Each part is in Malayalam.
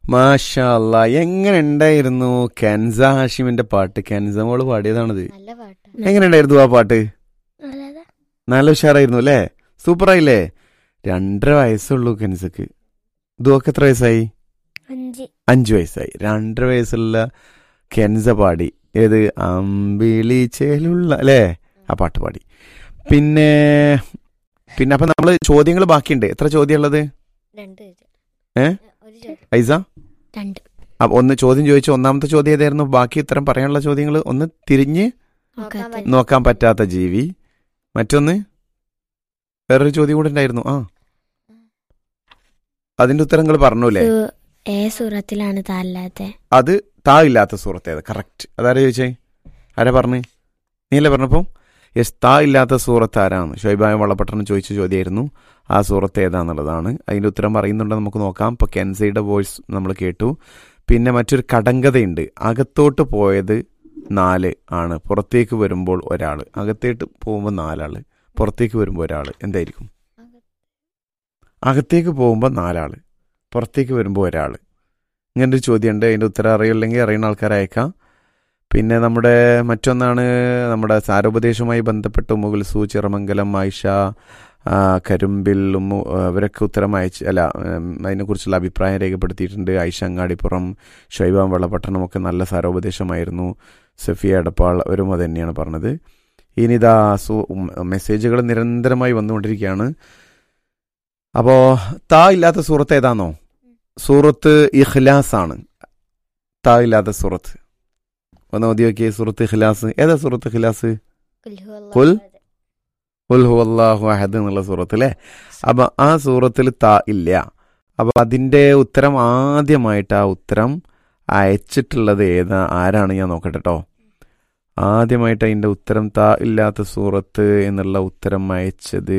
മാഷാ അല്ലാ എങ്ങനെ ഉണ്ടായിരുന്നു കെൻസ ഹാഷിമിന്റെ പാട്ട് കെൻസ മോള് പാടിയതാണത് നല്ല പാട്ട് എങ്ങനെ ഉണ്ടായിരുന്നു ആ പാട്ട് നല്ലതാ നല്ല ഉഷാറായിരുന്നു അല്ലേ സൂപ്പറായില്ലേ രണ്ടര വയസ്സുള്ളൂ കെൻസക്ക് ഇതൊക്കെ എത്ര വയസ്സായി അഞ്ച് അഞ്ചു വയസ്സായി രണ്ടര വയസ്സുള്ള കെൻസ പാടി ഏത് അമ്പിളി ചേലുള്ള അല്ലേ ആ പാട്ട് പാടി പിന്നെ പിന്നെ അപ്പൊ നമ്മള് ചോദ്യങ്ങൾ ബാക്കിയുണ്ട് എത്ര ചോദ്യം ഉള്ളത് രണ്ട് ചോദ്യം. ഏ? ഒരു ചോദ്യം. ഐസ രണ്ട് അപ്പൊ ഒന്ന് ചോദ്യം ചോദിച്ചു ഒന്നാമത്തെ ചോദ്യം ഏതായിരുന്നു ബാക്കി ഉത്തരം പറയാനുള്ള ചോദ്യങ്ങൾ ഒന്ന് തിരിഞ്ഞ് നോക്കാൻ നോക്കാത്ത. പറ്റും. നോക്കാൻ പറ്റാത്ത ജീവി മറ്റൊന്ന് വേറൊരു ചോദ്യം കൂടെ ഉണ്ടായിരുന്നു ആ അതിന്റെ ഉത്തരങ്ങൾ പറഞ്ഞൂലേ സു- ഏ സൂറത്തിലാണ് താല്ലാത്തെ അത് താ ഇല്ലാത്ത സൂറത്ത് ഏത് കറക്റ്റ് അതാരാ ചോദിച്ചേ ആരാ പറഞ്ഞു നീയല്ലേ പറഞ്ഞപ്പോ യെസ് താ ഇല്ലാത്ത സൂറത്ത് ആരാണ് ഷൊയ്ബായ വള്ളപ്പട്ടണം ചോദിച്ച ചോദ്യമായിരുന്നു ആ സൂറത്ത് ഏതാന്നുള്ളതാണ് അതിന്റെ ഉത്തരം പറയുന്നുണ്ട് നമുക്ക് നോക്കാം ഇപ്പൊ കെൻസയുടെ വോയിസ് നമ്മൾ കേട്ടു പിന്നെ മറ്റൊരു കടങ്കഥയുണ്ട് അകത്തോട്ട് പോയത് നാല് ആണ് പുറത്തേക്ക് വരുമ്പോൾ ഒരാൾ അകത്തേട്ട് പോകുമ്പോൾ നാലാള് പുറത്തേക്ക് വരുമ്പോൾ ഒരാൾ എന്തായിരിക്കും അകത്തേക്ക് പോകുമ്പോൾ നാലാള് പുറത്തേക്ക് വരുമ്പോൾ ഒരാൾ ഇങ്ങനൊരു ചോദ്യമുണ്ട് അതിൻ്റെ ഉത്തരം അറിയില്ലെങ്കിൽ അറിയുന്ന ആൾക്കാരെ അയക്കാം പിന്നെ നമ്മുടെ മറ്റൊന്നാണ് നമ്മുടെ സാരോപദേശവുമായി ബന്ധപ്പെട്ട് മുഗൽസു ചിറമംഗലം ആയിഷ ആ, കരുമ്പിൽ ഉമ്മു ആ, അവരൊക്കെ ഉത്തരം അയച്ച് അല്ല ഉം, അതിനെക്കുറിച്ചുള്ള അഭിപ്രായം രേഖപ്പെടുത്തിയിട്ടുണ്ട് ആയിഷ അങ്ങാടിപ്പുറം ഷൈബാം വെള്ളപട്ടണം ഒക്കെ നല്ല സാരോപദേശമായിരുന്നു സഫിയ എടപ്പാൾ അവരും അത് തന്നെയാണ് പറഞ്ഞത് ഇനിതാ സു ഉം, മെസ്സേജുകൾ നിരന്തരമായി വന്നുകൊണ്ടിരിക്കുകയാണ് അപ്പോൾ താ ഇല്ലാത്ത സൂറത്ത് ഏതാണോ സൂറത്ത് ഇഖ്ലാസ് ആണ് താ ഇല്ലാത്ത സൂറത്ത് ഒന്ന് ഓതി നോക്കിയേ സൂറത്ത് ഇഖ്ലാസ് ഏതാ സൂറത്ത് ഇഖ്ലാസ് ഖുൽ ഹുവല്ലാഹു ഖുൽ? അഹദ്. ഉൽ ഹുവല്ലാഹു അഹദ് എന്നുള്ള സൂറത്ത് അല്ലേ അപ്പൊ ആ സൂറത്തിൽ താ ഇല്ല അപ്പൊ അതിന്റെ ഉത്തരം ആദ്യമായിട്ട് ആ ഉത്തരം അയച്ചിട്ടുള്ളത് ഏതാ ആരാണ് ഞാൻ നോക്കട്ടെ കേട്ടോ ആദ്യമായിട്ട് അതിന്റെ ഉത്തരം താ ഇല്ലാത്ത സൂറത്ത് എന്നുള്ള ഉത്തരം അയച്ചത്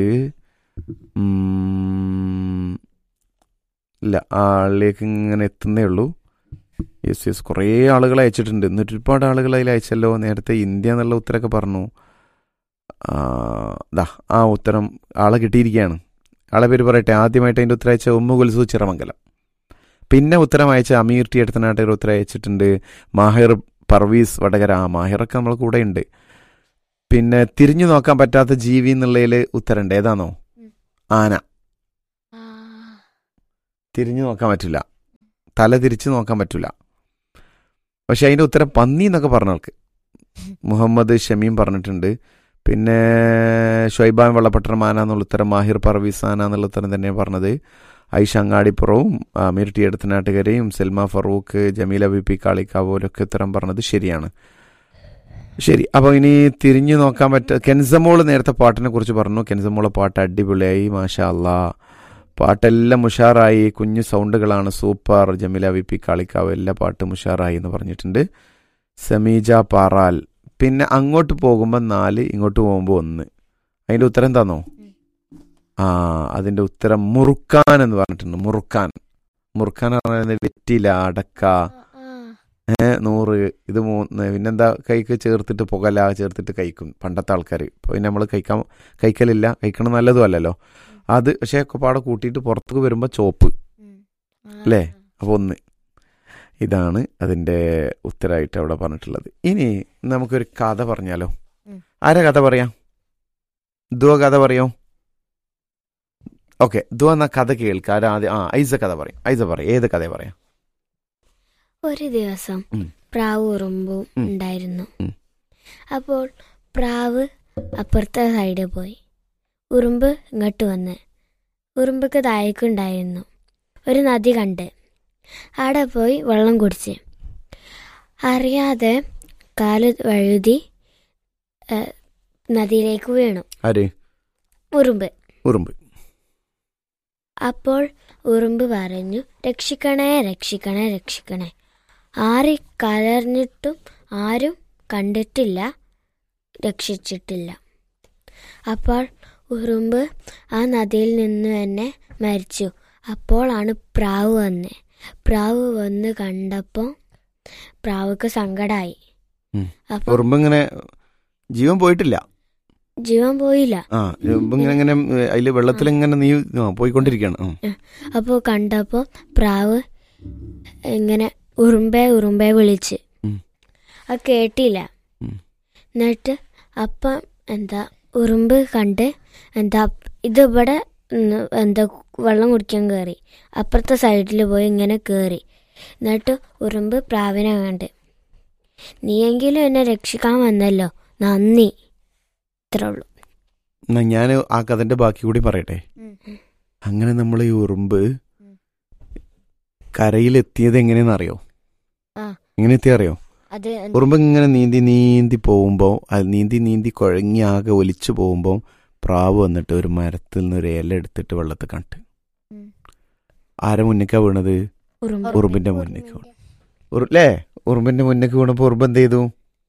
ഉം, ഇല്ല ആളിലേക്ക് ഇങ്ങനെ എത്തുന്നേ ഉള്ളൂ യെസ് യെസ് കുറേ ആളുകൾ അയച്ചിട്ടുണ്ട് എന്നിട്ട് ഒരുപാട് ആളുകൾ അതിൽ അയച്ചല്ലോ നേരത്തെ ഇന്ത്യ എന്നുള്ള ഉത്തരമൊക്കെ പറഞ്ഞു ആ, ദാ ആ ഉത്തരം ആളെ കിട്ടിയിരിക്കുകയാണ് ആളെ പേര് പറയട്ടെ ആദ്യമായിട്ട് അതിൻ്റെ ഉത്തരം അയച്ച ഉമ്മ കുൽസു ചിറമംഗലം പിന്നെ ഉത്തരം അയച്ച അമീർ ടി അടുത്തനായിട്ട് ഒരു ഉത്തരം അയച്ചിട്ടുണ്ട് മാഹിർ പർവീസ് വടകര ആ മാഹിറൊക്കെ നമ്മളെ കൂടെ ഉണ്ട് പിന്നെ തിരിഞ്ഞു നോക്കാൻ പറ്റാത്ത ജീവി എന്നുള്ളതിൽ ഉത്തരമുണ്ട് ഏതാണോ ഉം. ആന ആ, തിരിഞ്ഞു നോക്കാൻ പറ്റില്ല തല തിരിച്ചു നോക്കാൻ പറ്റില്ല പക്ഷെ അതിന്റെ ഉത്തരം പന്നി എന്നൊക്കെ പറഞ്ഞ ആൾക്ക് മുഹമ്മദ് ഷമീം പറഞ്ഞിട്ടുണ്ട് പിന്നെ ഷൊയ്ബാൻ വെള്ളപ്പട്ടണം ആന എന്നുള്ള ഉത്തരം മാഹിർ പർവീസ് ആന എന്നുള്ള ഉത്തരം തന്നെയാണ് പറഞ്ഞത് ഐഷ അങ്ങാടിപ്പുറവും അമീർ ടി എടുത്തനാട്ടുകരയും സെൽമ ഫറൂഖ് ജമീല ബി പി കാളിക്കാവ് ഓരൊക്കെ ഉത്തരം പറഞ്ഞത് ശരിയാണ് ശരി അപ്പോൾ ഇനി തിരിഞ്ഞു നോക്കാൻ പറ്റ കെൻസമോള് നേരത്തെ പാട്ടിനെ കുറിച്ച് പറഞ്ഞു കെൻസമോളെ പാട്ട് അടിപൊളിയായി മാഷാ അല്ലാ പാട്ടെല്ലാം ഉഷാറായി കുഞ്ഞു സൗണ്ടുകളാണ് super Jameela V P Kalikavu എല്ലാ പാട്ടും ഉഷാറായി എന്ന് പറഞ്ഞിട്ടുണ്ട് സമീജ പാറാൽ പിന്നെ അങ്ങോട്ട് പോകുമ്പോൾ നാല് ഇങ്ങോട്ട് പോകുമ്പോൾ ഒന്ന് അതിന്റെ ഉത്തരം എന്താണോ ആ അതിന്റെ ഉത്തരം മുറുക്കാൻ എന്ന് പറഞ്ഞിട്ടുണ്ട് മുറുക്കാൻ മുറുക്കാൻ എന്ന് പറയുന്നത് വെറ്റില അടക്ക ആ, ഏ, നൂറ് ഇത് മൂന്ന് പിന്നെന്താ കൈക്ക് ചേർത്തിട്ട് പുകല ചേർത്തിട്ട് കഴിക്കും പണ്ടത്തെ ആൾക്കാർ ഇപ്പോൾ പിന്നെ നമ്മൾ കഴിക്കാൻ കഴിക്കലില്ല കഴിക്കണം നല്ലതും അല്ലല്ലോ അത് പക്ഷേ ഒക്കെ പാടെ കൂട്ടിയിട്ട് പുറത്തേക്ക് വരുമ്പോൾ ചോപ്പ് ഉം. ആ, അല്ലേ? അപ്പോൾ ഒന്ന് ഇതാണ് അതിൻ്റെ ഉത്തരമായിട്ട് അവിടെ പറഞ്ഞിട്ടുള്ളത് ഇനി നമുക്കൊരു കഥ പറഞ്ഞാലോ ഉം. ആരാ കഥ പറയാം ദുവ കഥ പറയോ ഓക്കെ ദുവ എന്നാ കഥ കേൾക്കുക ആരാ ആദ്യം ആ ഐസ കഥ പറയും ഐസ പറയും ഏത് കഥ പറയാം ഒരു ദിവസം ഉം. പ്രാവ് ഉറുമ്പും ഉം. ഉണ്ടായിരുന്നു ഉം. അപ്പോൾ പ്രാവ് അപ്പുറത്തെ സൈഡിൽ പോയി ഉറുമ്പ് ഇങ്ങോട്ട് വന്ന് ഉറുമ്പക്ക് താഴേക്കുണ്ടായിരുന്നു ഒരു നദി കണ്ട് അവിടെ പോയി വെള്ളം കുടിച്ച് അറിയാതെ കാല് വഴുതി ഏ, നദിയിലേക്ക് വീണു ആര് ഉറുമ്പ് ഉറുമ്പ് അപ്പോൾ ഉറുമ്പ് പറഞ്ഞു രക്ഷിക്കണേ രക്ഷിക്കണേ രക്ഷിക്കണേ ആര് കലർന്നിട്ടും ആരും കണ്ടിട്ടില്ല രക്ഷിച്ചിട്ടില്ല അപ്പോൾ ഉറുമ്പ് ആ നദിയിൽ നിന്ന് തന്നെ മരിച്ചു അപ്പോഴാണ് പ്രാവ് വന്ന് പ്രാവ് വന്ന് കണ്ടപ്പോൾ പ്രാവുക്ക് സങ്കടമായി ഉം. അപ്പോൾ ഉറുമ്പ് ഇങ്ങനെ ജീവൻ പോയിട്ടില്ല ജീവൻ പോയില്ല ആ ഉറുമ്പ് ഇങ്ങനെ ഇങ്ങനെ അതിൽ വെള്ളത്തിൽ ഇങ്ങനെ നീ ആ, പോയിക്കൊണ്ടിരിക്കുകയാണ് ഉം. അപ്പോൾ കണ്ടപ്പോൾ പ്രാവ് ഇങ്ങനെ ഉറുമ്പെ ഉറുമ്പെ വിളിച്ച് ഉം. അത് കേട്ടില്ല ഉം. എന്നിട്ട് അപ്പം എന്താ ഉറുമ്പ് കണ്ട് എന്താ ഇത് ഇവിടെ ഉം, എന്താ വെള്ളം കുടിക്കാൻ കയറി അപ്പുറത്തെ സൈഡിൽ പോയി ഇങ്ങനെ കയറി എന്നിട്ട് ഉറുമ്പ് പ്രാവിനെ കണ്ട് നീയെങ്കിലും എന്നെ രക്ഷിക്കാൻ വന്നല്ലോ നന്ദി ഇത്രേ ഉള്ളൂ എന്നാ ഞാൻ ആ കഥന്റെ ബാക്കി കൂടി പറയട്ടെ ഉം. അങ്ങനെ നമ്മൾ ഈ ഉറുമ്പ് ഉം. കരയിലെത്തിയത് എങ്ങനെയെന്ന് അറിയോ ആ. എങ്ങനെ എത്തിയറിയോ അത് എന്ത് ഉറുമ്പ് ഇങ്ങനെ നീന്തി നീന്തി പോകുമ്പോൾ അത് നീന്തി നീന്തി കുഴങ്ങി ആകെ ഒലിച്ചു പോകുമ്പോൾ പ്രാവ് വന്നിട്ട് ഒരു മരത്തിൽ നിന്ന് ഒരു ഇല എടുത്തിട്ട് വെള്ളത്തിൽ കണ്ട് ഉം. ആരെ മുന്നിക്കാ വീണത് ഉറുമ്പ് ഉറുമ്പിന്റെ മുന്നിക്ക് വീണു ഉറു- ല്ലേ ഉറുമ്പിന്റെ മുന്നിക്ക് വീണപ്പോ ഉറുമ്പ് എന്ത് ചെയ്തു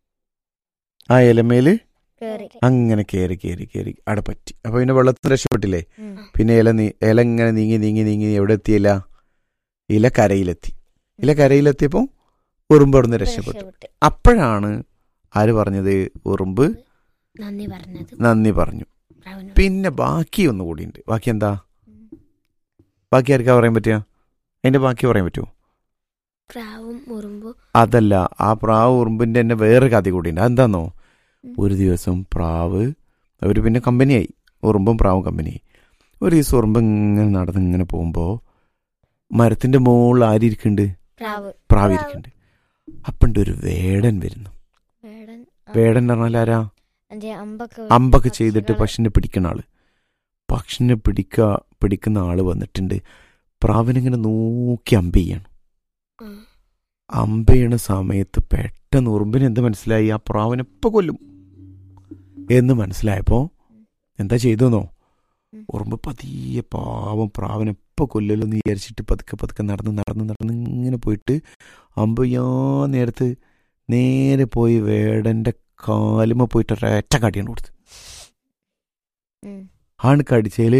ആ ഇലമേല് കേറി അങ്ങനെ കയറി കയറി കയറി അവിടെ പറ്റി അപ്പൊ പിന്നെ വെള്ളത്തിൽ രക്ഷപ്പെട്ടില്ലേ ഉം. പിന്നെ ഇല നീ ഇല ഇങ്ങനെ നീങ്ങി നീങ്ങി നീങ്ങി എവിടെ എത്തിയില്ല ഇല കരയിലെത്തി ഇല കരയിലെത്തിയപ്പോ ഉറുമ്പ് അവിടുന്ന് രക്ഷപ്പെട്ടു രക്ഷപ്പെട്ട്. അപ്പോഴാണ് ആര് പറഞ്ഞത് ഉറുമ്പ് നന്ദി പറഞ്ഞത് നന്ദി പറഞ്ഞു പ്രാവിനോട്. പിന്നെ ബാക്കി ഒന്നുകൂടി ഉണ്ട് ബാക്കി എന്താ ഉം. ബാക്കി ആർക്കാ പറയാൻ പറ്റുക അതിന്റെ ബാക്കി പറയാൻ പറ്റുമോ പ്രാവും ഉറുമ്പും അതല്ല ആ പ്രാവ് ഉറുമ്പിന്റെ തന്നെ വേറെ കഥ കൂടി ഉണ്ട് അതെന്താന്നോ ഉം. ഒരു ദിവസം പ്രാവ് അവർ പിന്നെ കമ്പനിയായി ഉറുമ്പും പ്രാവും കമ്പനിയായി ഒരു ദിവസം ഉറുമ്പ് ഇങ്ങനെ നടന്ന് ഇങ്ങനെ പോകുമ്പോൾ മരത്തിന്റെ മുകളിൽ ആരിയ്ക്കുന്നുണ്ട് പ്രാവ് പ്രാവ് ഇരിക്കുന്നുണ്ട് അപ്പണ്ട് ഒരു വേടൻ വരുന്നു വേടൻ ആ, വേടൻ എന്ന് പറഞ്ഞാൽ ആരാ എന്തേ അമ്പൊക്കെ അമ്പൊക്കെ ചെയ്തിട്ട് പക്ഷികളെ- പക്ഷിനെ പിടിക്കുന്ന ആള് പക്ഷിനെ പിടിക്ക പിടിക്കുന്ന ആള് വന്നിട്ടുണ്ട് പ്രാവിനിങ്ങനെ നോക്കി അമ്പ ചെയ്യണം ആ. അമ്പ ചെയ്യണ സമയത്ത് പെട്ടെന്ന് ഉറുമ്പിന് എന്ത് മനസ്സിലായി ആ പ്രാവിനെ എപ്പോ കൊല്ലും എന്ന് മനസ്സിലായപ്പോ എന്താ ചെയ്തെന്നോ ഉം. ഉറുമ്പ് പതിയെ പാവം പ്രാവിനെ എപ്പോ കൊല്ലല്ലോ എന്ന് വിചാരിച്ചിട്ട് പതുക്കെ പതുക്കെ നടന്ന് നടന്ന് നടന്ന് ഇങ്ങനെ പോയിട്ട് അമ്പ ചെയ്യാ നേരത്ത് നേരെ പോയി വേടന്റെ കാലുമ പോയിട്ട് ഒരൊറ്റ കടിയാണ് കൊടുത്ത് ഉം. ആണ് കടിച്ചേല്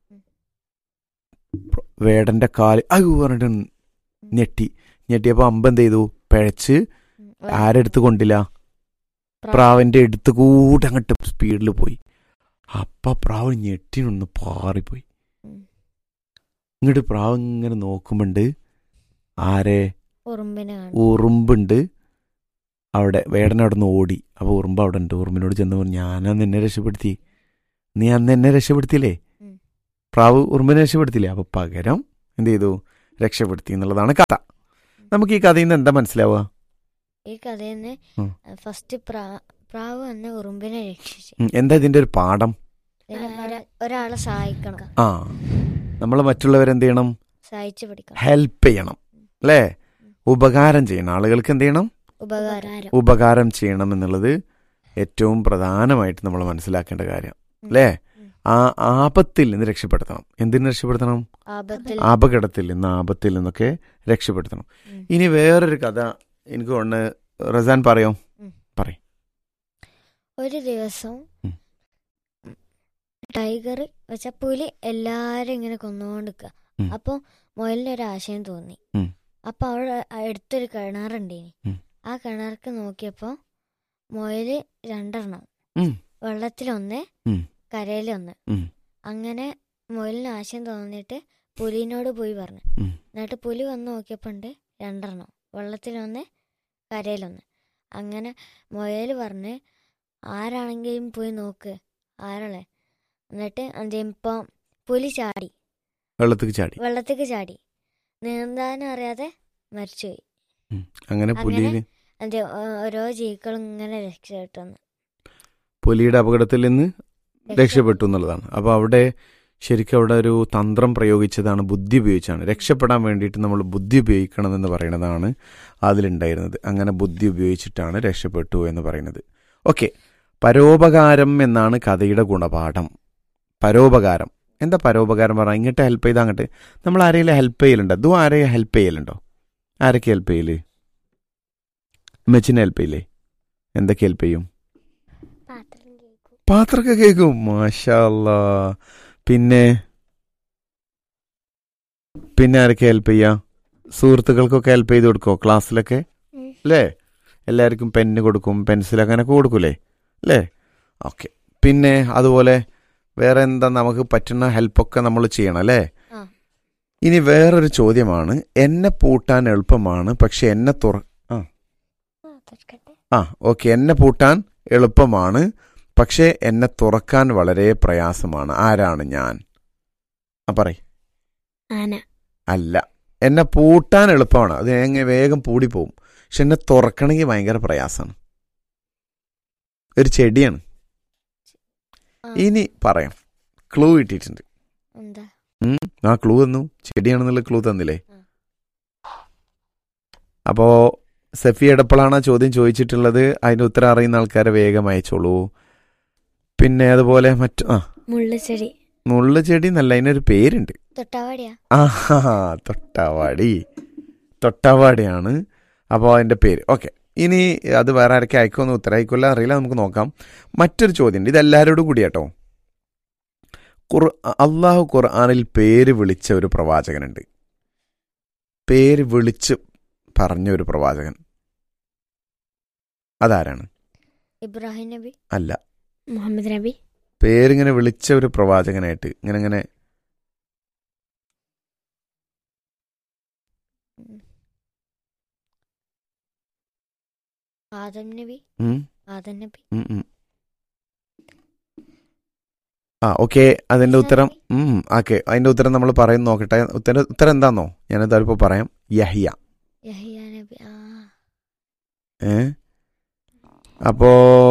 വേടന്റെ കാല് അയ്യോ പറഞ്ഞിട്ട് ഞെട്ടി ഞെട്ടിയപ്പോ അമ്പ എന്ത് ചെയ്തു പിഴച്ച് ഉം. ആരെടുത്ത് കൊണ്ടില്ല പ്രാവിന്റെ അടുത്ത് കൂടെ അങ്ങോട്ട് സ്പീഡിൽ പോയി അപ്പ പ്രാവ് ഞെട്ടിനൊന്ന് പാറിപ്പോയി ഉം. ഇങ്ങോട്ട് പ്രാവ് ഇങ്ങനെ നോക്കുമ്പോണ്ട് ആരെ ഉറുമ്പിനെ കാണും ഉറുമ്പുണ്ട് അവിടെ വേടൻ അവിടെ നിന്ന് ഓടി അപ്പൊ ഉറുമ്പ് അവിടെ ഉണ്ട് ഉറുമ്പിനോട് ചെന്ന് പറഞ്ഞു ഞാനാ നിന്നെ രക്ഷപ്പെടുത്തി നീ അന്ന് എന്നെ രക്ഷപ്പെടുത്തിയില്ലേ ഉം. പ്രാവ് ഉറുമ്പിനെ രക്ഷപ്പെടുത്തിയില്ലേ അപ്പൊ പകരം എന്ത് ചെയ്തു രക്ഷപ്പെടുത്തി എന്നുള്ളതാണ് കഥ നമുക്ക് ഈ കഥയിൽ നിന്ന് എന്താ മനസ്സിലാവുക ഈ കഥയിൽ നിന്ന് ഉം. ഫസ്റ്റ് പ്രാവ് വന്ന് ഉറുമ്പിനെ രക്ഷിച്ചു ഉം, എന്താ ഇതിന്റെ ഒരു പാഠം ഇതിന് ഒരാ- ഒരാളെ സഹായിക്കണം ആ നമ്മൾ മറ്റുള്ളവരെന്ത് ചെയ്യണം സഹായിച്ചു പഠിക്കണം ഹെൽപ്പ് ചെയ്യണം അല്ലേ ഉപകാരം ചെയ്യണം ആളുകൾക്ക് എന്ത് ചെയ്യണം ഉപകാരം ഉപകാരം ചെയ്യണം എന്നുള്ളത് ഏറ്റവും പ്രധാനമായിട്ട് നമ്മൾ മനസ്സിലാക്കേണ്ട കാര്യം ഉം. അല്ലേ ഉം. ആ ആപത്തിൽ നിന്ന് രക്ഷപ്പെടുത്തണം എന്തിന് രക്ഷപ്പെടുത്തണം ആപത്തിൽ അപകടത്തിൽ നിന്ന് ആപത്തിൽ നിന്നൊക്കെ രക്ഷപ്പെടുത്തണം ഉം. ഇനി വേറൊരു കഥ എനിക്ക് ഒന്ന് റസാൻ പറയോ ഒരു ദിവസം ഉം. ടൈഗർ വെച്ച പുലി എല്ലാരും ഇങ്ങനെ കൊന്നുകൊണ്ടിരിക്കുക ഉം. അപ്പൊ മുയലിന് ഒരു ആശയം തോന്നി ഉം. അപ്പൊ അവിടെ അടുത്തൊരു കിണറുണ്ടേനി ഉം. ആ കിണർക്ക് നോക്കിയപ്പോ മുയല് രണ്ടെണ്ണം ഉം. വെള്ളത്തിലൊന്ന് ഉം. കരയിലൊന്ന് ഉം. അങ്ങനെ മുയലിന് ആശയം തോന്നിയിട്ട് പുലിനോട് പോയി പറഞ്ഞു ഉം. എന്നിട്ട് പുലി വന്ന് നോക്കിയപ്പോ ഉണ്ട് രണ്ടെണ്ണം വെള്ളത്തിലൊന്ന് കരയിലൊന്ന് അങ്ങനെ മുയൽ പറഞ്ഞ് ആരാണെങ്കിലും പോയി നോക്ക് ആരളെ എന്നിട്ട് എന്തേലും ഇപ്പം പുലി ചാടി വെള്ളത്തിൽ ചാടി വെള്ളത്തേക്ക് ചാടി നീന്താനും അറിയാതെ മരിച്ചുപോയി ഉം. അങ്ങനെ അങ്ങനെ പുലിയിൽ എന്തേ ഓരോ ജീവികളും ഇങ്ങനെ രക്ഷപ്പെട്ടു പുലിയുടെ അപകടത്തിൽ നിന്ന് രക്ഷപ്പെട്ടു എന്നുള്ളതാണ് അപ്പോൾ അവിടെ ശരിക്കും അവിടെ ഒരു തന്ത്രം പ്രയോഗിച്ചതാണ് ബുദ്ധി ഉപയോഗിച്ചാണ് രക്ഷപ്പെടാൻ വേണ്ടിയിട്ട് നമ്മൾ ബുദ്ധി ഉപയോഗിക്കണം എന്ന് പറയുന്നതാണ് അതിലുണ്ടായിരുന്നത് അങ്ങനെ ബുദ്ധി ഉപയോഗിച്ചിട്ടാണ് രക്ഷപ്പെട്ടു എന്ന് പറയുന്നത് ഓക്കെ പരോപകാരം എന്നാണ് കഥയുടെ ഗുണപാഠം പരോപകാരം എന്താ പരോപകാരം പറഞ്ഞാൽ ഇങ്ങോട്ട് ഹെൽപ്പ് ചെയ്താൽ അങ്ങോട്ട് നമ്മൾ ആരെങ്കിലും ഹെൽപ്പ് ചെയ്യലുണ്ടോ അതും ആരെയും ഹെൽപ്പ് ചെയ്യലുണ്ടോ ആരൊക്കെ ഹെൽപ്പ് ചെയ്യല് മെച്ചിനെ ഹെൽപ്പ് ചെയ്യില്ലേ എന്തൊക്കെ ഹെൽപ്പ് ചെയ്യും പാത്രം കേൾക്കും പാത്രമൊക്കെ കേൾക്കും മാഷല്ല പിന്നെ പിന്നെ ആരൊക്കെ ഹെൽപ്പ് ചെയ്യാ സുഹൃത്തുക്കൾക്കൊക്കെ ഹെൽപ്പ് ചെയ്ത് കൊടുക്കോ ക്ലാസ്സിലൊക്കെ ഉം. അല്ലേ എല്ലാവർക്കും പെന്ന് കൊടുക്കും പെൻസിൽ അങ്ങനെയൊക്കെ കൊടുക്കൂലേ അല്ലേ ഓക്കെ പിന്നെ അതുപോലെ വേറെ എന്താ നമുക്ക് പറ്റുന്ന ഹെൽപ്പൊക്കെ നമ്മൾ ചെയ്യണം അല്ലേ ആ. ഇനി വേറൊരു ചോദ്യമാണ് എന്നെ പൂട്ടാൻ എളുപ്പമാണ് പക്ഷെ എന്നെ തുറ ആ ഓക്കെ എന്നെ പൂട്ടാൻ എളുപ്പമാണ് പക്ഷേ എന്നെ തുറക്കാൻ വളരെ പ്രയാസമാണ് ആരാണ് ഞാൻ ആ പറയ് ആന അല്ല എന്നെ പൂട്ടാൻ എളുപ്പമാണ് അത് എങ്ങനെ വേഗം പൂടിപ്പോവും പക്ഷെ എന്നെ തുറക്കണമെങ്കിൽ ഭയങ്കര പ്രയാസമാണ് ഒരു ചെടിയാണ് ആ, ഇനി പറയാം ക്ലൂ ഇട്ടിട്ടുണ്ട് എന്താ ഉം, ആ ക്ലൂ തന്നു ചെടിയാണെന്നുള്ള ക്ലൂ തന്നില്ലേ ആ. അപ്പോ സഫി എടപ്പളാണ് ആ ചോദ്യം ചോദിച്ചിട്ടുള്ളത് അതിന്റെ ഉത്തരം അറിയുന്ന ആൾക്കാരെ വേഗം അയച്ചോളൂ പിന്നെ അതുപോലെ മറ്റു ആ മുള്ളുചെടി മുള്ള ചെടി എന്നല്ല അതിനൊരു പേരുണ്ട് തൊട്ടാവാടിയാ ആ തൊട്ടാവാടി തൊട്ടാവാടിയാണ് അപ്പോൾ അതിൻ്റെ പേര് ഓക്കെ ഇനി അത് വേറെ ആരൊക്കെ അയക്കുമെന്ന് ഉത്തരവായിക്കൊല്ല അറിയില്ല നമുക്ക് നോക്കാം മറ്റൊരു ചോദ്യമുണ്ട് ഇത് എല്ലാവരോടും കൂടി കേട്ടോ ഖുർ അള്ളാഹു ഖുർആാനിൽ പേര് വിളിച്ച ഒരു പ്രവാചകനുണ്ട് പേര് വിളിച്ച് പറഞ്ഞ ഒരു പ്രവാചകൻ അതാരാണ് ഇബ്രാഹിം നബി അല്ല മുഹമ്മദ് നബി പേരിങ്ങനെ വിളിച്ച ഒരു പ്രവാചകനായിട്ട് ഇങ്ങനെ ഇങ്ങനെ ഉം. ആദം നബി ഉം, ആദം നബി ഉം, ഉം. ആ ഓക്കെ അതിന്റെ ഉത്തരം ഉം ഓക്കെ അതിന്റെ ഉത്തരം നമ്മൾ പറയുന്ന നോക്കട്ടെ ഉത്തരം ഉത്തരം എന്താന്നോ ഞാനത് ഇപ്പോൾ പറയാം യഹിയ യഹിയ നബി ആ ഏ അപ്പോ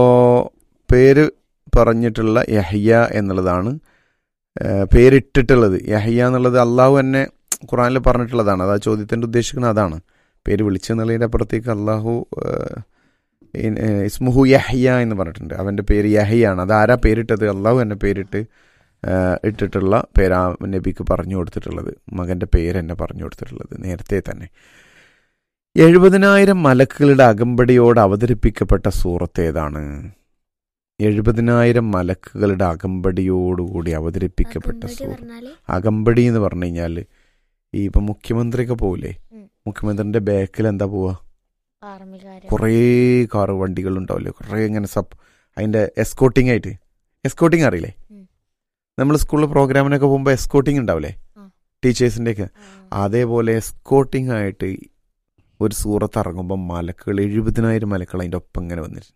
പേര് പറഞ്ഞിട്ടുള്ള യഹിയ എന്നുള്ളതാണ് ഏ, പേരിട്ടിട്ടുള്ളത് യഹിയ എന്നുള്ളത് അള്ളാഹു തന്നെ ഖുറാനിൽ പറഞ്ഞിട്ടുള്ളതാണ് അത് ആ ചോദ്യത്തിന്റെ ഉദ്ദേശിക്കുന്നത് അതാണ് പേര് വിളിച്ചെന്നുള്ളതിന്റെ അപ്പുറത്തേക്ക് അള്ളാഹു ഏ, ഇൻ- ഏ, ഇസ്മുഹു യഹിയ എന്ന് പറഞ്ഞിട്ടുണ്ട് അവന്റെ പേര് യഹിയാണ് അത് ആരാ പേരിട്ടത് അള്ളാഹു എന്നെ പേരിട്ട് ഏ, ഇട്ടിട്ടുള്ള പേരാ നബിക്ക് പറഞ്ഞു കൊടുത്തിട്ടുള്ളത് മകന്റെ പേര് എന്നെ പറഞ്ഞു കൊടുത്തിട്ടുള്ളത് നേരത്തെ തന്നെ എഴുപതിനായിരം മലക്കുകളുടെ അകമ്പടിയോട് അവതരിപ്പിക്കപ്പെട്ട സൂറത്ത് ഏതാണ് എഴുപതിനായിരം മലക്കുകളുടെ അകമ്പടിയോടുകൂടി അവതരിപ്പിക്കപ്പെട്ട അകമ്പടി സൂറത്ത് പറഞ്ഞാല് അകമ്പടി എന്ന് പറഞ്ഞു കഴിഞ്ഞാൽ ഈ ഇപ്പൊ മുഖ്യമന്ത്രിയൊക്കെ പോവില്ലേ ഉം. മുഖ്യമന്ത്രിന്റെ ബാക്കിൽ എന്താ പോവാ ആർമിക്കാര് കുറേ കാർ വണ്ടികൾ ഉണ്ടാവില്ലേ കുറേ ഇങ്ങനെ സബ് അതിന്റെ എസ്കോട്ടിംഗ് ആയിട്ട് എസ്കോട്ടിംഗ് അറിയില്ലേ ഉം. നമ്മൾ സ്കൂളിൽ പ്രോഗ്രാമിനൊക്കെ പോകുമ്പോൾ എസ്കോട്ടിംഗ് ഉണ്ടാവില്ലേ ആ. ടീച്ചേഴ്സിന്റെ ഒക്കെ ആ. അതേപോലെ എസ്കോട്ടിംഗ് ആയിട്ട് ഒരു സൂറത്ത് ഇറങ്ങുമ്പോൾ മലക്കുകൾ എഴുപതിനായിരം മലക്കുകൾ അതിന്റെ ഒപ്പം ഇങ്ങനെ വന്നിട്ടുണ്ട്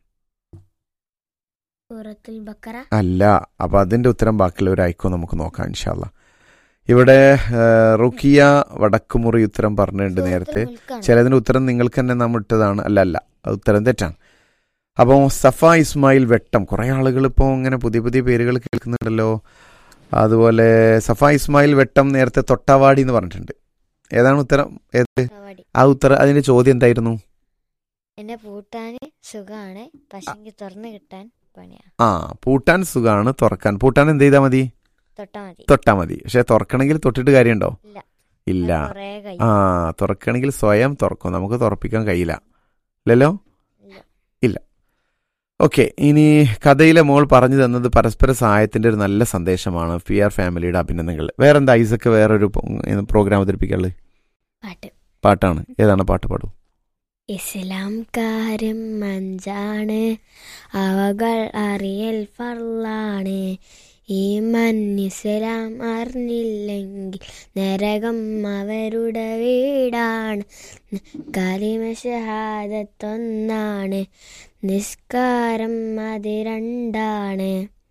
സൂറത്തുൽ ബക്കറ അല്ല അപ്പൊ അതിന്റെ ഉത്തരം ബാക്കിയുള്ളവർ അയക്കോ നമുക്ക് നോക്കാം ഇൻഷാല്ല ഇവിടെ ആ, റുക്കിയ വടക്കുമുറി ഉത്തരം പറഞ്ഞിട്ടുണ്ട് സൂറത്തുൽ നേരത്തെ മുൽക്കാണ്. ചിലതിന്റെ ഉത്തരം നിങ്ങൾക്ക് തന്നെ നാം ഇട്ടതാണ് അല്ല അല്ല അത് ഉത്തരം തെറ്റാണ് അപ്പോൾ സഫ ഇസ്മായിൽ വെട്ടം കുറേ ആളുകൾ ഇപ്പോൾ ഇങ്ങനെ പുതിയ പുതിയ പേരുകൾ കേൾക്കുന്നുണ്ടല്ലോ അതുപോലെ സഫ ഇസ്മായിൽ വെട്ടം നേരത്തെ തൊട്ടാവാടി എന്ന് പറഞ്ഞിട്ടുണ്ട് ഏതാണ് ഉത്തരം ഏത് തൊട്ടാവാടി. ആ ഉത്തരം അതിന്റെ ചോദ്യം എന്തായിരുന്നു എന്നെ പൂട്ടാന് സുഖാണ് പക്ഷെങ്കിൽ തുറന്നു കിട്ടാൻ പണിയാ ആ പൂട്ടാൻ സുഖാണ് തുറക്കാൻ പൂട്ടാൻ എന്ത് ചെയ്താൽ മതി തൊട്ടാ മതി തൊട്ടാ മതി പക്ഷെ തുറക്കണമെങ്കിൽ തൊട്ടിട്ട് കാര്യമുണ്ടോ ഇല്ല. ഇല്ല കൊറേ കൈ ആ തുറക്കണമെങ്കിൽ സ്വയം തുറക്കും നമുക്ക് തുറപ്പിക്കാൻ കഴിയില്ല ഇല്ലല്ലോ ഇല്ല. ഓക്കെ ഇനി കഥയിലെ മോൾ പറഞ്ഞു തന്നത് പരസ്പര സഹായത്തിന്റെ ഒരു നല്ല സന്ദേശമാണ് പി ആർ ഫാമിലിയുടെ അഭിനന്ദനങ്ങൾ വേറെന്താ ഐസക്ക് വേറൊരു പ്രോഗ്രാം അവതരിപ്പിക്കാനുള്ളത് പാട്ട് പാട്ടാണ് ഏതാണ് പാട്ട് പാടൂ ഇസ്ലാം കാര്യം മഞ്ചാണ് അവകൾ അറിയൽ ഫർളാണ് ഈ ഇസ്ലാം അറിഞ്ഞില്ലെങ്കിൽ നരകം അവരുടെ വീടാണ് കലിമ ഷഹാദത്തൊന്നാണ് നിസ്കാരം അത് രണ്ടാണ്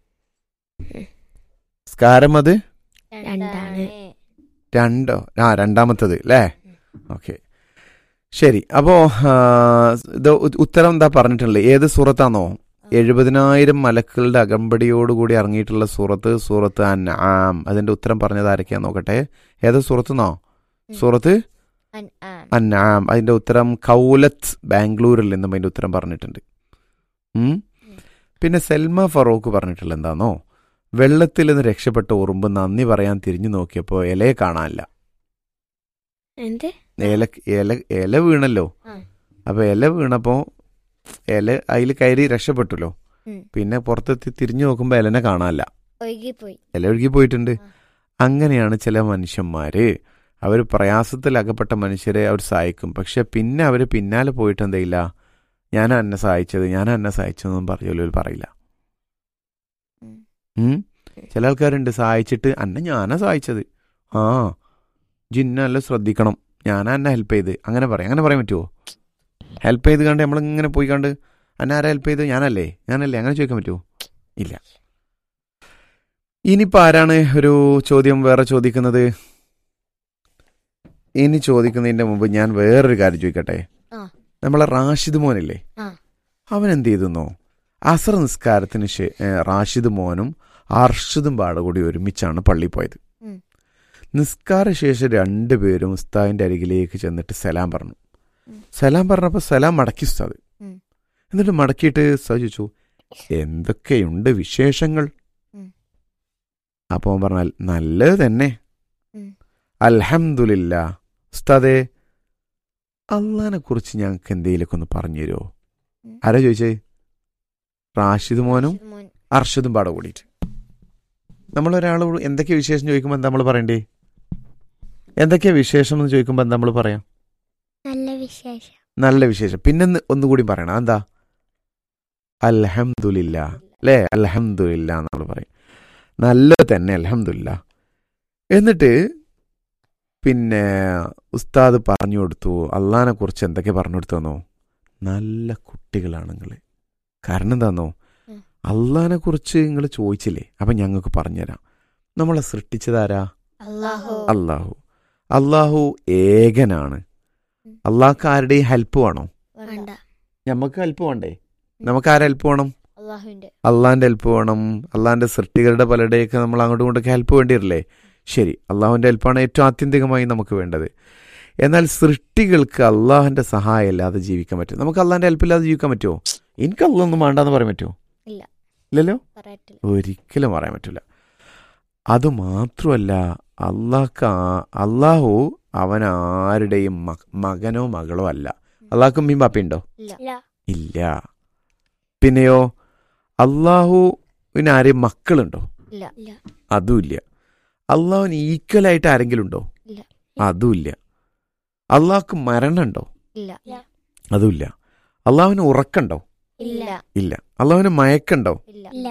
സ്കാരം അത് രണ്ടാണ്. രണ്ടോ ആ രണ്ടാമത്തത് അല്ലേ ഓക്കെ ശരി അപ്പോ ആ, ഇത് ഉ- ഉത്തരം എന്താ പറഞ്ഞിട്ടുള്ളത് ഏത് സൂറത്താണോ എഴുപതിനായിരം മലക്കുകളുടെ അകമ്പടിയോടുകൂടി ഇറങ്ങിയിട്ടുള്ള സൂറത്ത് സൂറത്ത് അൻആം അതിന്റെ ഉത്തരം പറഞ്ഞത് ആരൊക്കെയാ നോക്കട്ടെ ഏത് സൂറത്തുനിന്നോ ഉം. സൂറത്ത് അൻ- ആ. അൻആം അതിന്റെ ഉത്തരം കൗലത്ത് ബാംഗ്ലൂരിൽ നിന്നും അതിന്റെ ഉത്തരം പറഞ്ഞിട്ടുണ്ട് ഉം. പിന്നെ സെൽമ ഫറൂഖ് പറഞ്ഞിട്ടുള്ള എന്താണോ വെള്ളത്തിൽ നിന്ന് രക്ഷപ്പെട്ട ഉറുമ്പ് നന്ദി പറയാൻ തിരിഞ്ഞു നോക്കിയപ്പോൾ ഇലയെ കാണാനില്ല എന്ത് ഇല ഇല ഇല വീണല്ലോ ആ. അപ്പൊ ഇല വീണപ്പോ ഇല അതിൽ കയറി രക്ഷപ്പെട്ടല്ലോ ഉം. പിന്നെ പുറത്തെത്തി തിരിഞ്ഞു നോക്കുമ്പോ ഇലനെ കാണാനില്ല ഒഴുകിപ്പോയി ഇല ഒഴുകി പോയിട്ടുണ്ട് ആ. അങ്ങനെയാണ് ചില മനുഷ്യന്മാര് അവർ പ്രയാസത്തിൽ അകപ്പെട്ട മനുഷ്യരെ അവർ സഹായിക്കും പക്ഷെ പിന്നെ അവർ പിന്നാലെ പോയിട്ട് എന്തെയില്ല ഞാൻ എന്നെ സഹായിച്ചത് ഞാൻ എന്നെ സഹായിച്ചതെന്നും പറഞ്ഞാലും പറയില്ല ഉം. ഉം. ചില ആൾക്കാരുണ്ട് സഹായിച്ചിട്ട് അന്നെ ഞാനാ സഹായിച്ചത് ആ ജിന്നല്ല ശ്രദ്ധിക്കണം ഞാൻ എന്നെ ഹെൽപ്പ് ചെയ്ത് അങ്ങനെ പറയാം അങ്ങനെ പറയാൻ പറ്റുമോ ഹെൽപ്പ് ചെയ്ത് കണ്ട് നമ്മളിങ്ങനെ പോയി കണ്ട് എന്നെ ആരാ ഹെൽപ്പ് ചെയ്ത് ഞാനല്ലേ ഞാനല്ലേ അങ്ങനെ ചോദിക്കാൻ പറ്റുമോ ഇല്ല ഇനിയിപ്പോൾ ആരാണ് ഒരു ചോദ്യം വേറെ ചോദിക്കുന്നത് ഇനി ചോദിക്കുന്നതിന്റെ മുമ്പ് ഞാൻ വേറൊരു കാര്യം ചോദിക്കട്ടെ ആ. നമ്മളെ റാഷിദ് മോനില്ലേ ആ. അവൻ എന്ത് ചെയ്തെന്നോ അസർ നിസ്കാരത്തിന് ശേ ഏ, റാഷിദ് മോനും അർഷദും പാട കൂടി ഒരുമിച്ചാണ് പള്ളിയിൽ പോയത് ഉം. നിസ്കാര ശേഷം രണ്ടുപേരും ഉസ്താദിന്റെ അരികിലേക്ക് ചെന്നിട്ട് സലാം പറഞ്ഞു ഉം. സലാം പറഞ്ഞപ്പോൾ സലാം മടക്കി ഉസ്താദ് ഉം. എന്നിട്ട് മടക്കിയിട്ട് ഉസ്താദ് ചോദിച്ചു എന്തൊക്കെയുണ്ട് വിശേഷങ്ങൾ ഉം. അപ്പോൾ അവൻ പറഞ്ഞാൽ നല്ലത് തന്നെ ഉം. അൽഹംദുലില്ല ഉസ്താദേ അള്ളഹാനെ കുറിച്ച് ഞങ്ങൾക്ക് എന്തെങ്കിലുമൊക്കെ ഒന്ന് പറഞ്ഞു തരുമോ ഉം. ആരാ ചോദിച്ചേ റാഷിദ് മോനും റാഷിദ് മോൻ അർഷദും പാടെ കൂടിയിട്ട് നമ്മൾ ഒരാൾ എന്തൊക്കെ വിശേഷം ചോദിക്കുമ്പോൾ എന്താ നമ്മൾ പറയണ്ടേ എന്തൊക്കെയാ വിശേഷം എന്ന് ചോദിക്കുമ്പോൾ എന്താ നമ്മൾ പറയാം നല്ല വിശേഷം നല്ല വിശേഷം പിന്നെ ഒന്ന് ഒന്നുകൂടി പറയണം എന്താ അൽഹംദുലില്ല അല്ലേ അൽഹംദുലില്ല നമ്മൾ പറയും നല്ലത് തന്നെ അൽഹംദുലില്ല എന്നിട്ട് പിന്നെ ഉസ്താദ് പറഞ്ഞു കൊടുത്തു അള്ളഹാനെ കുറിച്ച് എന്തൊക്കെ പറഞ്ഞു കൊടുത്തു തന്നോ നല്ല കുട്ടികളാണ് നിങ്ങൾ കാരണം എന്താന്നോ ഉം. അള്ളഹാനെ കുറിച്ച് നിങ്ങൾ ചോദിച്ചില്ലേ അപ്പം ഞങ്ങൾക്ക് പറഞ്ഞുതരാം നമ്മളെ സൃഷ്ടിച്ചതാരാ അല്ലാഹു അള്ളാഹു അള്ളാഹു ഏകനാണ് ഉം. അള്ളാഹ്ക്ക് ആരുടെയും ഹെൽപ്പ് വേണോ വേണ്ട വേണ്ട നമുക്ക് ഹെൽപ്പ് വേണ്ടേ നമുക്ക് ആരെ ഹെൽപ്പ് വേണം അള്ളാഹുവിന്റെ അള്ളാഹിന്റെ ഹെൽപ്പ് വേണം അള്ളാഹിന്റെ സൃഷ്ടികളുടെ പലരുടെയൊക്കെ നമ്മൾ അങ്ങോട്ടും ഇങ്ങോട്ടൊക്കെ ഹെൽപ്പ് വേണ്ടിയില്ലേ ശരി അള്ളാഹുവിന്റെ ഹെൽപ്പാണ് ഏറ്റവും ആത്യന്തികമായി നമുക്ക് വേണ്ടത് എന്നാൽ സൃഷ്ടികൾക്ക് അള്ളാഹിന്റെ സഹായം ഇല്ലാതെ ജീവിക്കാൻ പറ്റും നമുക്ക് അള്ളാഹിന്റെ ഹെൽപ്പ് ഇല്ലാതെ ജീവിക്കാൻ പറ്റുമോ എനിക്ക് അള്ളൊന്നും വേണ്ടെന്ന് പറയാൻ പറ്റുമോ ഇല്ല. ഇല്ലല്ലോ പറയത്തില്ല ഒരിക്കലും പറയാൻ പറ്റില്ല അത് മാത്രമല്ല അള്ളാഹ്ക്ക് ആ- അള്ളാഹു അവൻ ആരുടെയും മക- മകനോ മകളോ അല്ല അള്ളാഹ്ക്കും മീൻ പാപ്പയുണ്ടോ ഇല്ല ഇല്ല ഇല്ല പിന്നെയോ അള്ളാഹുവിന് ആരെയും മക്കളുണ്ടോ ഇല്ല ഇല്ല അതുമില്ല അള്ളാഹുവിന് ഈക്വലായിട്ട് ആരെങ്കിലും ഉണ്ടോ ഇല്ല. അതുമില്ല അള്ളാഹ്ക്ക് മരണമുണ്ടോ ഇല്ല അതുമില്ല അള്ളാഹുവിന് ഉറക്കണ്ടോ ഇല്ല ഇല്ല അള്ളാഹുവിന് മയക്കുണ്ടോ ഇല്ല ഇല്ല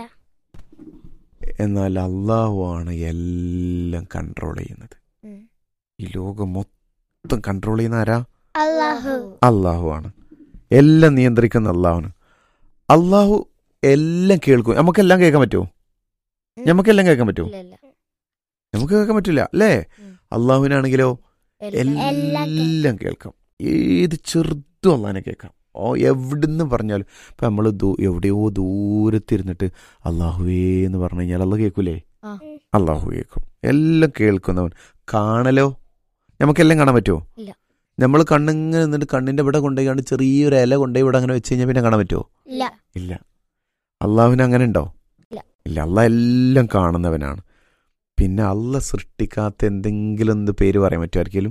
എന്നാൽ അള്ളാഹു ആണ് എല്ലാം കൺട്രോൾ ചെയ്യുന്നത് ഉം. ഈ ലോകം മൊത്തം കൺട്രോൾ ചെയ്യുന്ന ആരാ അല്ലാഹു അള്ളാഹു ആണ് എല്ലാം നിയന്ത്രിക്കുന്ന അള്ളാഹുന് അള്ളാഹു എല്ലാം കേൾക്കും നമുക്കെല്ലാം കേൾക്കാൻ പറ്റുമോ ഉം. നമുക്കെല്ലാം കേൾക്കാൻ പറ്റുമോ ഇല്ല ഇല്ല നമുക്ക് കേൾക്കാൻ പറ്റില്ല അല്ലേ ഉം. അള്ളാഹുവിനാണെങ്കിലോ എല്ലാം എല്ലാം എല്ലാം കേൾക്കാം ഏത് ചെറുതും അള്ളാഹിനെ കേൾക്കാം ഓ എവിടുന്ന് പറഞ്ഞാലും ഇപ്പൊ നമ്മൾ എവിടെയോ ദൂരത്തിരുന്നിട്ട് അള്ളാഹുവേ എന്ന് പറഞ്ഞു കഴിഞ്ഞാൽ അള്ള കേൾക്കൂലേ ആ. അള്ളാഹു കേൾക്കും എല്ലാം കേൾക്കുന്നവൻ കാണലോ നമുക്കെല്ലാം കാണാൻ പറ്റുമോ ഇല്ല. നമ്മൾ കണ്ണിങ്ങനെ നിന്നിട്ട് കണ്ണിന്റെ ഇവിടെ കൊണ്ടുപോയി ചെറിയൊരു ഇല കൊണ്ടുപോയി ഇവിടെ അങ്ങനെ വെച്ച് കഴിഞ്ഞാൽ പിന്നെ കാണാൻ പറ്റുമോ ഇല്ല ഇല്ല അള്ളാഹുവിന് അങ്ങനെ ഉണ്ടോ ഇല്ല. ഇല്ല അള്ളാഹ് എല്ലാം കാണുന്നവനാണ് പിന്നെ അള്ള സൃഷ്ടിക്കാത്ത എന്തെങ്കിലും എന്ത് പേര് പറയാൻ പറ്റുമോ ആർക്കെങ്കിലും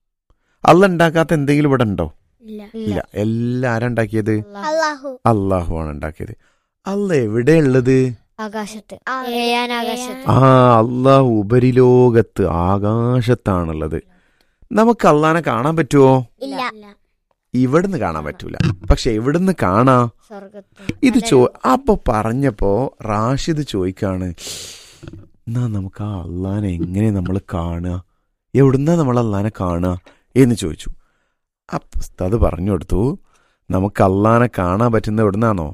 അള്ള ഉണ്ടാക്കാത്ത എന്തെങ്കിലും ഇവിടെ ഉണ്ടോ ഇല്ല ഇല്ല എല്ലാം ആരാ ഉണ്ടാക്കിയത് അല്ലാഹു. അല്ലാഹു അള്ളാഹു ആണ് ഉണ്ടാക്കിയത് അള്ള എവിടെയുള്ളത് ആകാശത്ത് ആ, ഏയാൻ ആകാശത്ത് ആ അള്ളാഹു ഉപരിലോകത്ത് ആകാശത്താണുള്ളത് നമുക്ക് അള്ളാനെ കാണാൻ പറ്റുമോ ഇല്ല ഇവിടുന്ന് കാണാൻ പറ്റൂല പക്ഷെ എവിടുന്ന് കാണാ സ്വർഗത്ത് ഇത് ചോ അപ്പൊ പറഞ്ഞപ്പോ റാഷിദ് ചോദിക്കാണ് എന്നാ നമുക്ക് ആ അള്ളാനെ എങ്ങനെ നമ്മൾ കാണുക എവിടുന്നാ നമ്മൾ അള്ളാനെ കാണുക എന്ന് ചോദിച്ചു അപ്പൊ ഉസ്താദ് പറഞ്ഞു കൊടുത്തു നമുക്ക് അള്ളാനെ കാണാൻ പറ്റുന്ന എവിടുന്നാണോ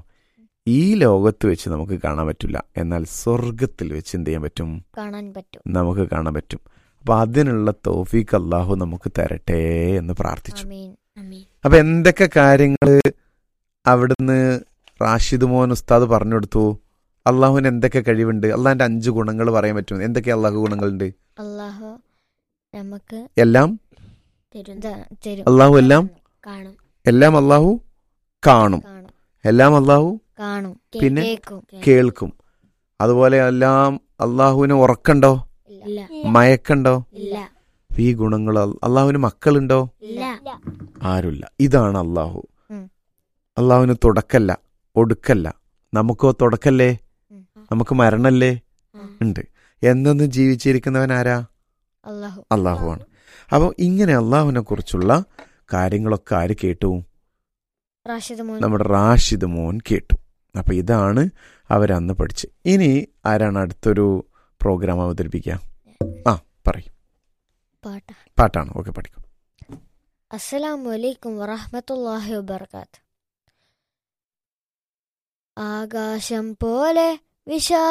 ഈ ലോകത്ത് വെച്ച് നമുക്ക് കാണാൻ പറ്റില്ല എന്നാൽ സ്വർഗത്തിൽ വെച്ച് എന്ത് ചെയ്യാൻ പറ്റും കാണാൻ പറ്റും നമുക്ക് കാണാൻ പറ്റും അപ്പൊ അതിനുള്ള തോഫീക്ക് അള്ളാഹു നമുക്ക് തരട്ടെ എന്ന് പ്രാർത്ഥിച്ചു ആമീൻ അമീൻ അപ്പൊ എന്തൊക്കെ കാര്യങ്ങള് അവിടുന്ന് റാഷിദ് മോൻ ഉസ്താദ് പറഞ്ഞു കൊടുത്തു അള്ളാഹുവിന് എന്തൊക്കെ കഴിവുണ്ട് അള്ളാഹിന്റെ അഞ്ച് ഗുണങ്ങൾ പറയാൻ പറ്റും എന്തൊക്കെ അള്ളാഹു ഗുണങ്ങളുണ്ട് അള്ളാഹു നമുക്ക് എല്ലാം തരും ഇതാ തരും അള്ളാഹു എല്ലാം കാണും എല്ലാം അള്ളാഹു കാണും കാണും എല്ലാം അള്ളാഹു കാണും പിന്നെ? കേൾക്കും കേൾക്കും അതുപോലെ എല്ലാം അള്ളാഹുവിന് ഉറക്കണ്ടോ ഇല്ല ഇല്ല മയക്കണ്ടോ ഇല്ല ഈ ഗുണങ്ങൾ അള്ളാഹുവിന് മക്കളുണ്ടോ ഇല്ല ആരുമില്ല ഇതാണ് അള്ളാഹു ഉം. അള്ളാഹുവിന് തുടക്കല്ല ഒടുക്കല്ല നമുക്കോ തുടക്കല്ലേ ഉം. നമുക്ക് മരണല്ലേ ആ. ഉണ്ട് എന്നെന്നും ജീവിച്ചിരിക്കുന്നവൻ ആരാ അള്ളാഹു അള്ളാഹുവാണ് അപ്പോൾ ഇങ്ങനെ അള്ളാഹുവിനെ കുറിച്ചുള്ള കാര്യങ്ങളൊക്കെ ആര് കേട്ടു റാഷിദ് മോൻ നമ്മുടെ റാഷിദ് മോൻ കേട്ടു അപ്പൊ ഇതാണ് അവരന്ന് പഠിച്ച് ഇനി ആരാണ് അടുത്തൊരു പ്രോഗ്രാം അവതരിപ്പിക്കുക ആ പറയും പാട്ട പാട്ടാണ് ഓക്കെ പഠിക്കും അസ്സലാമു അലൈക്കും വറഹ്മത്തുള്ളാഹി വബർക്കാത്ത് ആകാശം പോലെ വിശാ